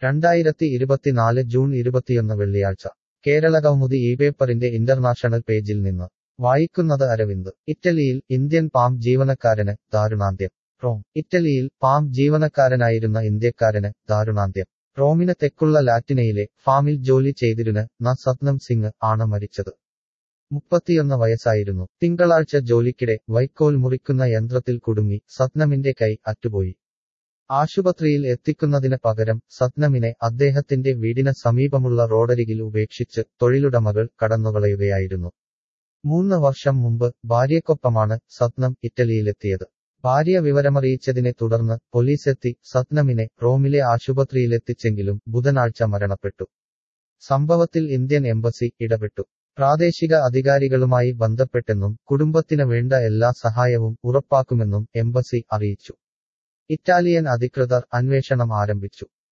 രണ്ടായിരത്തി ഇരുപത്തിനാല് ജൂൺ ഇരുപത്തിയൊന്ന് വെള്ളിയാഴ്ച കേരള കൗമുദി ഈ പേപ്പറിന്റെ ഇന്റർനാഷണൽ പേജിൽ നിന്ന് വായിക്കുന്നത് അരവിന്ദ് ഇറ്റലിയിൽ ഇന്ത്യൻ പാം ജീവനക്കാരന് ദാരുണാന്ത്യം റോം ഇറ്റലിയിൽ പാം ജീവനക്കാരനായിരുന്ന ഇന്ത്യക്കാരന് ദാരുണാന്ത്യം റോമിന് തെക്കുള്ള ലാറ്റിനയിലെ ഫാമിൽ ജോലി ചെയ്തിരുന്ന ന സത്നം സിംഗ് ആണ് മരിച്ചത് മുപ്പത്തിയൊന്ന് വയസ്സായിരുന്നു തിങ്കളാഴ്ച ജോലിക്കിടെ വൈക്കോൽ മുറിക്കുന്ന യന്ത്രത്തിൽ കുടുങ്ങി സത്നമിന്റെ കൈ അറ്റുപോയി ആശുപത്രിയിൽ എത്തിക്കുന്നതിന് പകരം സത്നമിനെ അദ്ദേഹത്തിന്റെ വീടിന് സമീപമുള്ള റോഡരികിൽ ഉപേക്ഷിച്ച് തൊഴിലുടമകൾ കടന്നുകളയുകയായിരുന്നു മൂന്ന് വർഷം മുമ്പ് ഭാര്യയ്ക്കൊപ്പമാണ് സത്നം ഇറ്റലിയിലെത്തിയത് ഭാര്യ വിവരമറിയിച്ചതിനെ തുടർന്ന് പോലീസെത്തി സത്നമിനെ റോമിലെ ആശുപത്രിയിലെത്തിച്ചെങ്കിലും ബുധനാഴ്ച മരണപ്പെട്ടു സംഭവത്തിൽ ഇന്ത്യൻ എംബസി ഇടപെട്ടു പ്രാദേശിക അധികാരികളുമായി ബന്ധപ്പെട്ടെന്നും കുടുംബത്തിന് വേണ്ട എല്ലാ സഹായവും ഉറപ്പാക്കുമെന്നും എംബസി അറിയിച്ചു ഇറ്റാലിയൻ അധികൃതർ അന്വേഷണം ആരംഭിച്ചു